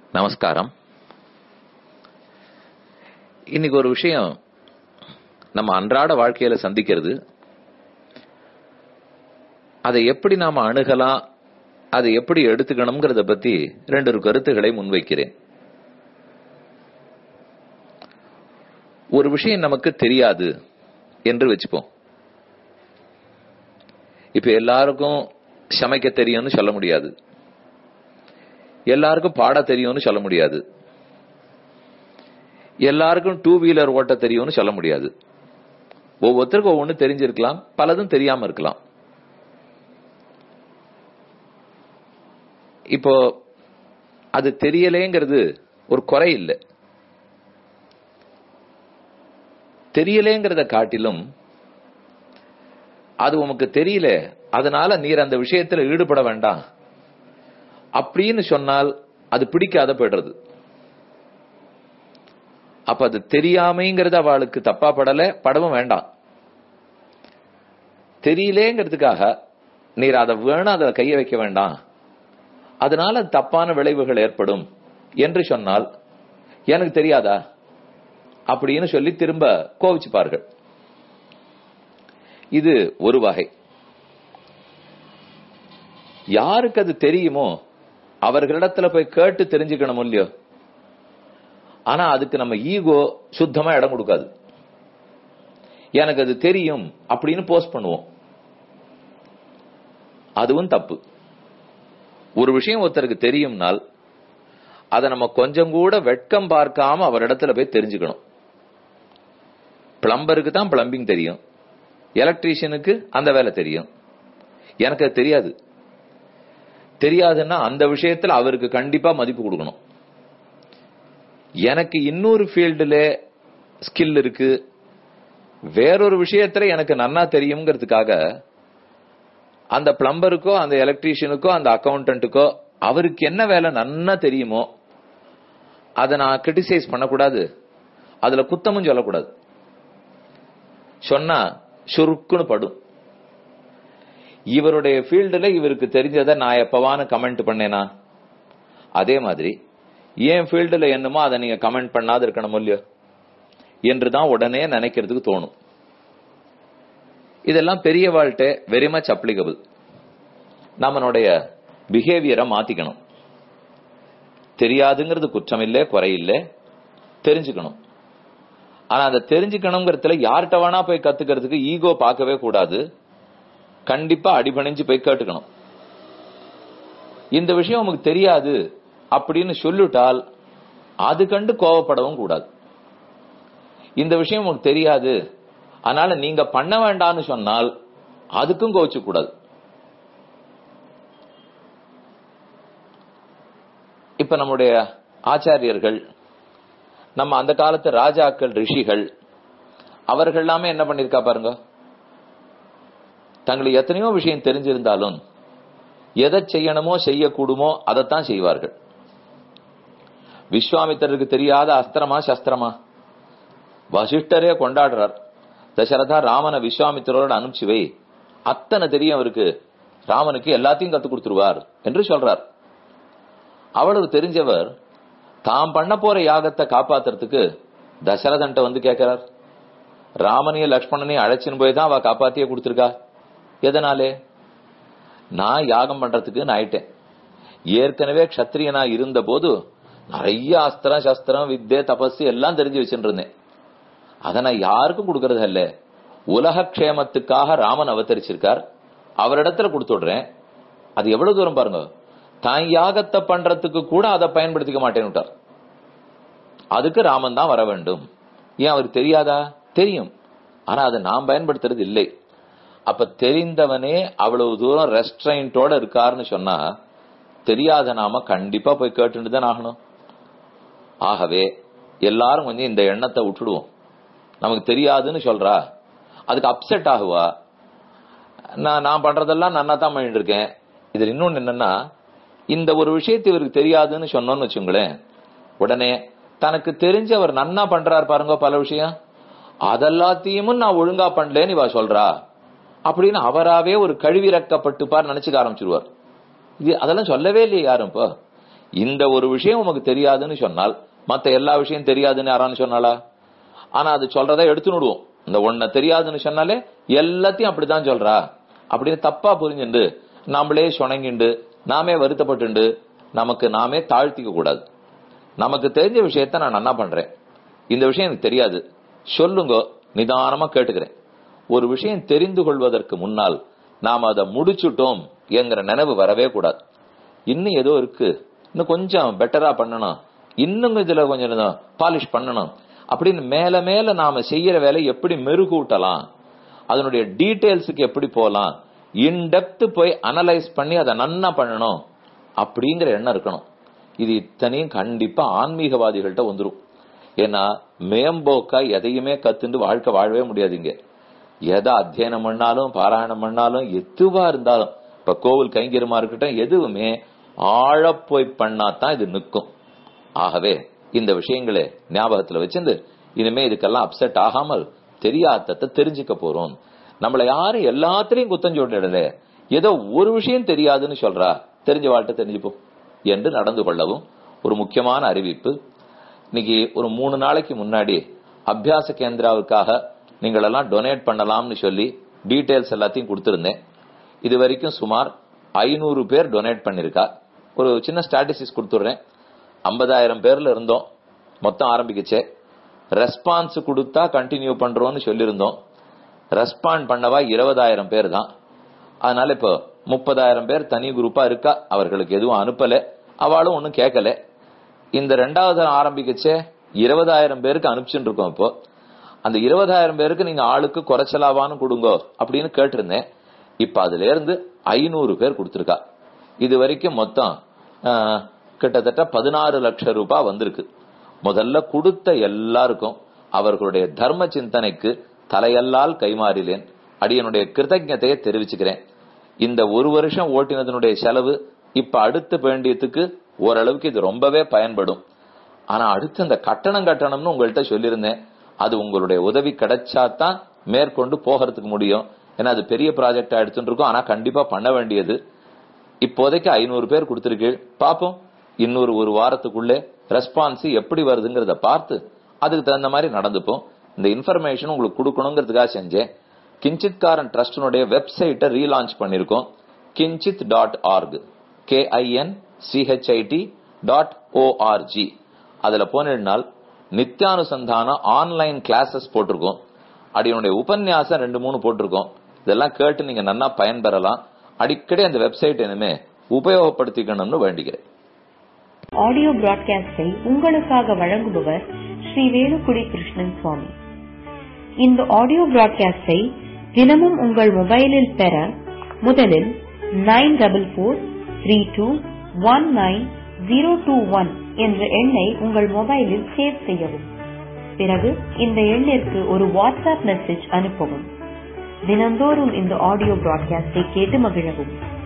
நமஸ்காரம் இன்னைக்கு ஒரு விஷயம் நம்ம அன்றாட வாழ்க்கையில சந்திக்கிறது அதை எப்படி நாம அணுகலாம் அதை எப்படி எடுத்துக்கணுங்கிறத பத்தி ரெண்டு ஒரு கருத்துக்களை முன்வைக்கிறேன் ஒரு விஷயம் நமக்கு தெரியாது என்று வச்சுப்போம் இப்ப எல்லாருக்கும் சமைக்க தெரியும்னு சொல்ல முடியாது எல்லாருக்கும் பாட தெரியும்னு சொல்ல முடியாது எல்லாருக்கும் டூ வீலர் ஓட்ட தெரியும்னு சொல்ல முடியாது ஒவ்வொருத்தருக்கும் ஒவ்வொன்று தெரிஞ்சிருக்கலாம் பலதும் தெரியாம இருக்கலாம் இப்போ அது தெரியலேங்கிறது ஒரு குறை இல்லை தெரியலேங்கிறத காட்டிலும் அது உமக்கு தெரியல அதனால நீர் அந்த விஷயத்துல ஈடுபட வேண்டாம் அப்படின்னு சொன்னால் அது பிடிக்காத போயிடுறது அப்ப அது தெரியாமைங்கிறது அவளுக்கு தப்பா படல படவும் வேண்டாம் தெரியலேங்கிறதுக்காக நீர் அதை வேணும் அதை கைய வைக்க வேண்டாம் அதனால தப்பான விளைவுகள் ஏற்படும் என்று சொன்னால் எனக்கு தெரியாதா அப்படின்னு சொல்லி திரும்ப கோவிச்சுப்பார்கள் இது ஒரு வகை யாருக்கு அது தெரியுமோ அவர்களிடத்துல போய் கேட்டு தெரிஞ்சுக்கணும் இல்லையோ ஆனா அதுக்கு நம்ம ஈகோ சுத்தமா இடம் கொடுக்காது எனக்கு அது தெரியும் அப்படின்னு போஸ்ட் பண்ணுவோம் அதுவும் தப்பு ஒரு விஷயம் ஒருத்தருக்கு தெரியும்னால் அதை நம்ம கொஞ்சம் கூட வெட்கம் பார்க்காம அவரிடத்துல போய் தெரிஞ்சுக்கணும் பிளம்பருக்கு தான் பிளம்பிங் தெரியும் எலக்ட்ரீஷியனுக்கு அந்த வேலை தெரியும் எனக்கு அது தெரியாது தெரியாதுன்னா அந்த விஷயத்துல அவருக்கு கண்டிப்பா மதிப்பு கொடுக்கணும் எனக்கு இன்னொரு ஃபீல்டுல ஸ்கில் இருக்கு வேறொரு விஷயத்துல எனக்கு நன்னா தெரியுங்கிறதுக்காக அந்த பிளம்பருக்கோ அந்த எலக்ட்ரீஷியனுக்கோ அந்த அக்கௌண்டன்ட்டுக்கோ அவருக்கு என்ன வேலை நன்னா தெரியுமோ அதை நான் கிரிட்டிசைஸ் பண்ணக்கூடாது அதுல குத்தமும் சொல்லக்கூடாது சொன்னா சுருக்குன்னு படும் இவருடைய ஃபீல்டுல இவருக்கு தெரிஞ்சதை நான் எப்பவான்னு கமெண்ட் பண்ணேனா அதே மாதிரி என் ஃபீல்டுல என்னமோ அதை நீங்க கமெண்ட் பண்ணாது இருக்கணும் இல்லையோ என்றுதான் உடனே நினைக்கிறதுக்கு தோணும் இதெல்லாம் பெரிய வாழ்க்கை வெரி மச் அப்ளிகபிள் நம்மளுடைய பிஹேவியரை மாத்திக்கணும் தெரியாதுங்கிறது குற்றம் இல்லை குறையில்லை தெரிஞ்சுக்கணும் ஆனா அதை தெரிஞ்சுக்கணுங்கிறதுல யார்கிட்ட வேணா போய் கத்துக்கிறதுக்கு ஈகோ பார்க்கவே கூடாது கண்டிப்பா அடிபணிஞ்சு போய் கேட்டுக்கணும் இந்த விஷயம் உமக்கு தெரியாது அப்படின்னு சொல்லிட்டால் அது கண்டு கோவப்படவும் கூடாது இந்த விஷயம் உங்களுக்கு தெரியாது அதனால நீங்க பண்ண வேண்டாம்னு சொன்னால் அதுக்கும் கோவிச்சு கூடாது இப்ப நம்முடைய ஆச்சாரியர்கள் நம்ம அந்த காலத்து ராஜாக்கள் ரிஷிகள் அவர்கள் எல்லாமே என்ன பண்ணிருக்கா பாருங்க தங்களுக்கு எத்தனையோ விஷயம் தெரிஞ்சிருந்தாலும் எதை செய்யணுமோ செய்யக்கூடுமோ அதைத்தான் செய்வார்கள் விஸ்வாமித்தருக்கு தெரியாத அஸ்திரமா சஸ்திரமா வசிஷ்டரே கொண்டாடுறார் தசரதா ராமனை விஸ்வாமித்திரோட அனுப்பிச்சு வை அத்தனை தெரியும் அவருக்கு ராமனுக்கு எல்லாத்தையும் கத்து கொடுத்துருவார் என்று சொல்றார் அவ்வளவு தெரிஞ்சவர் தாம் பண்ண போற யாகத்தை காப்பாத்துறதுக்கு தசரதன்ட்ட வந்து கேட்கிறார் ராமனையும் லக்ஷ்மணனையும் அழைச்சின்னு போய் தான் அவ காப்பாத்தியே கொடுத்துருக்கா எதனாலே நான் யாகம் பண்றதுக்கு நான் ஆயிட்டேன் ஏற்கனவே கத்திரியனா இருந்த போது நிறைய அஸ்திரம் சஸ்திரம் வித்தே தபஸ் எல்லாம் தெரிஞ்சு வச்சுட்டு இருந்தேன் அதை நான் யாருக்கும் கொடுக்கறது இல்ல உலக க்ஷேமத்துக்காக ராமன் அவதரிச்சிருக்கார் அவரிடத்துல கொடுத்துடுறேன் அது எவ்வளவு தூரம் பாருங்க தான் யாகத்தை பண்றதுக்கு கூட அதை பயன்படுத்திக்க மாட்டேன்னு அதுக்கு ராமன் தான் வர வேண்டும் ஏன் அவருக்கு தெரியாதா தெரியும் ஆனா அதை நாம் பயன்படுத்துறது இல்லை அப்ப தெரிந்தவனே அவ்வளவு தூரம் ரெஸ்ட்ரைண்டோட இருக்காருன்னு சொன்னா தெரியாத நாம கண்டிப்பா போய் கேட்டுட்டு தான் ஆகணும் ஆகவே எல்லாரும் கொஞ்சம் இந்த எண்ணத்தை விட்டுடுவோம் நமக்கு தெரியாதுன்னு சொல்றா அதுக்கு அப்செட் ஆகுவா நான் நான் பண்றதெல்லாம் நன்னா தான் பண்ணிட்டு இருக்கேன் இதுல இன்னொன்னு என்னன்னா இந்த ஒரு விஷயத்தை இவருக்கு தெரியாதுன்னு சொன்னோம்னு வச்சுங்களேன் உடனே தனக்கு தெரிஞ்ச அவர் நன்னா பண்றாரு பாருங்க பல விஷயம் அதெல்லாத்தையும் நான் ஒழுங்கா பண்ணலேன்னு இவ சொல்றா அப்படின்னு அவராவே ஒரு கழுவிறக்கப்பட்டுப்பார் நினைச்சுக்க ஆரம்பிச்சிருவார் இது அதெல்லாம் சொல்லவே இல்லையே யாரும் இப்போ இந்த ஒரு விஷயம் உமக்கு தெரியாதுன்னு சொன்னால் மத்த எல்லா விஷயம் தெரியாதுன்னு யாரான்னு சொன்னாளா ஆனா அது சொல்றதை எடுத்து விடுவோம் இந்த ஒன்ன தெரியாதுன்னு சொன்னாலே எல்லாத்தையும் அப்படித்தான் சொல்றா அப்படின்னு தப்பா புரிஞ்சுண்டு நாமளே சுணங்கிண்டு நாமே வருத்தப்பட்டுண்டு நமக்கு நாமே தாழ்த்திக்க கூடாது நமக்கு தெரிஞ்ச விஷயத்த நான் என்ன பண்றேன் இந்த விஷயம் எனக்கு தெரியாது சொல்லுங்க நிதானமா கேட்டுக்கிறேன் ஒரு விஷயம் தெரிந்து கொள்வதற்கு முன்னால் நாம் அதை முடிச்சுட்டோம் என்கிற நினைவு வரவே கூடாது இன்னும் ஏதோ இருக்கு இன்னும் கொஞ்சம் பெட்டரா பண்ணணும் இன்னும் இதுல கொஞ்சம் பாலிஷ் பண்ணணும் அப்படின்னு மேல மேல நாம செய்யற வேலை எப்படி மெருகூட்டலாம் அதனுடைய டீடைல்ஸுக்கு எப்படி போலாம் இன்டெப்த் போய் அனலைஸ் பண்ணி அதை நன்னா பண்ணணும் அப்படிங்கிற எண்ணம் இருக்கணும் இது இத்தனையும் கண்டிப்பா ஆன்மீகவாதிகள்கிட்ட வந்துரும் ஏன்னா மேம்போக்கா எதையுமே கத்துண்டு வாழ்க்கை வாழவே முடியாதுங்க எதை அத்தியனம் பண்ணாலும் பாராயணம் பண்ணாலும் எதுவா இருந்தாலும் இப்ப கோவில் கைங்கரியமா இருக்கட்டும் எதுவுமே ஆழ போய் பண்ணாதான் இது நிற்கும் ஆகவே இந்த விஷயங்களை ஞாபகத்துல வச்சிருந்து இனிமே இதுக்கெல்லாம் அப்செட் ஆகாமல் தெரியாததை தெரிஞ்சுக்க போறோம் நம்மள யாரும் எல்லாத்திலையும் குத்தம் சொல்லிடல ஏதோ ஒரு விஷயம் தெரியாதுன்னு சொல்றா தெரிஞ்ச வாழ்க்கை தெரிஞ்சுப்போம் என்று நடந்து கொள்ளவும் ஒரு முக்கியமான அறிவிப்பு இன்னைக்கு ஒரு மூணு நாளைக்கு முன்னாடி அபியாச கேந்திராவுக்காக நீங்கள் எல்லாம் டொனேட் பண்ணலாம்னு சொல்லி டீடைல்ஸ் எல்லாத்தையும் கொடுத்திருந்தேன் இது வரைக்கும் சுமார் ஐநூறு பேர் டொனேட் பண்ணிருக்கா ஒரு சின்ன ஸ்டாட்டிஸ்டிக்ஸ் கொடுத்துடுறேன் ஐம்பதாயிரம் பேர்ல இருந்தோம் மொத்தம் ஆரம்பிக்கச்சே ரெஸ்பான்ஸ் கொடுத்தா கண்டினியூ பண்றோம்னு சொல்லியிருந்தோம் ரெஸ்பாண்ட் பண்ணவா இருபதாயிரம் பேர் தான் அதனால இப்போ முப்பதாயிரம் பேர் தனி குரூப்பா இருக்கா அவர்களுக்கு எதுவும் அனுப்பல அவளும் ஒன்னும் கேட்கல இந்த ரெண்டாவது ஆரம்பிக்கச்சே இருபதாயிரம் பேருக்கு அனுப்பிச்சுட்டு இருக்கோம் இப்போ அந்த இருபதாயிரம் பேருக்கு நீங்க ஆளுக்கு குறைச்சலாவான்னு கொடுங்க அப்படின்னு கேட்டிருந்தேன் இப்ப அதுல இருந்து ஐநூறு பேர் கொடுத்திருக்கா இது வரைக்கும் மொத்தம் கிட்டத்தட்ட பதினாறு லட்சம் ரூபாய் வந்திருக்கு முதல்ல கொடுத்த எல்லாருக்கும் அவர்களுடைய தர்ம சிந்தனைக்கு தலையல்லால் கைமாறிலேன் அடியனுடைய கிருத்தஜத்தையே தெரிவிச்சுக்கிறேன் இந்த ஒரு வருஷம் ஓட்டினதனுடைய செலவு இப்ப அடுத்த வேண்டியதுக்கு ஓரளவுக்கு இது ரொம்பவே பயன்படும் ஆனா அடுத்து அந்த கட்டணம் கட்டணம்னு உங்கள்கிட்ட சொல்லியிருந்தேன் அது உங்களுடைய உதவி கிடைச்சாதான் மேற்கொண்டு போகிறதுக்கு முடியும் ஏன்னா அது பெரிய ப்ராஜெக்டா எடுத்துட்டு இருக்கோம் ஆனா கண்டிப்பா பண்ண வேண்டியது இப்போதைக்கு ஐநூறு பேர் கொடுத்திருக்கு பாப்போம் இன்னொரு ஒரு வாரத்துக்குள்ளே ரெஸ்பான்ஸ் எப்படி வருதுங்கிறத பார்த்து அதுக்கு தகுந்த மாதிரி நடந்துப்போம் இந்த இன்ஃபர்மேஷன் உங்களுக்கு கொடுக்கணுங்கிறதுக்காக செஞ்சேன் கிஞ்சித்காரன் ட்ரஸ்டினுடைய வெப்சைட்டை ரீலான்ச் பண்ணிருக்கோம் Kinchit dot org K I N C H I T dot O R G அதுல போனால் நித்தியானுசந்தான ஆன்லைன் கிளாஸஸ் போட்டிருக்கோம் அடியனுடைய உபன்யாசம் ரெண்டு மூணு போட்டிருக்கோம் இதெல்லாம் கேட்டு நீங்க நன்னா பயன்பெறலாம் அடிக்கடி அந்த வெப்சைட் இனிமே உபயோகப்படுத்திக்கணும்னு வேண்டிக்கிறேன் ஆடியோ பிராட்காஸ்டை உங்களுக்காக வழங்குபவர் ஸ்ரீ வேலுக்குடி கிருஷ்ணன் சுவாமி இந்த ஆடியோ பிராட்காஸ்டை தினமும் உங்கள் மொபைலில் பெற முதலில் nine double four three two one nine zero two one என்ற எண்ணை உங்கள் மொபைலில் சேவ் செய்யவும் பிறகு இந்த எண்ணிற்கு ஒரு வாட்ஸ்அப் மெசேஜ் அனுப்பவும் தினந்தோறும் இந்த ஆடியோ பிராட்காஸ்டை கேட்டு மகிழவும்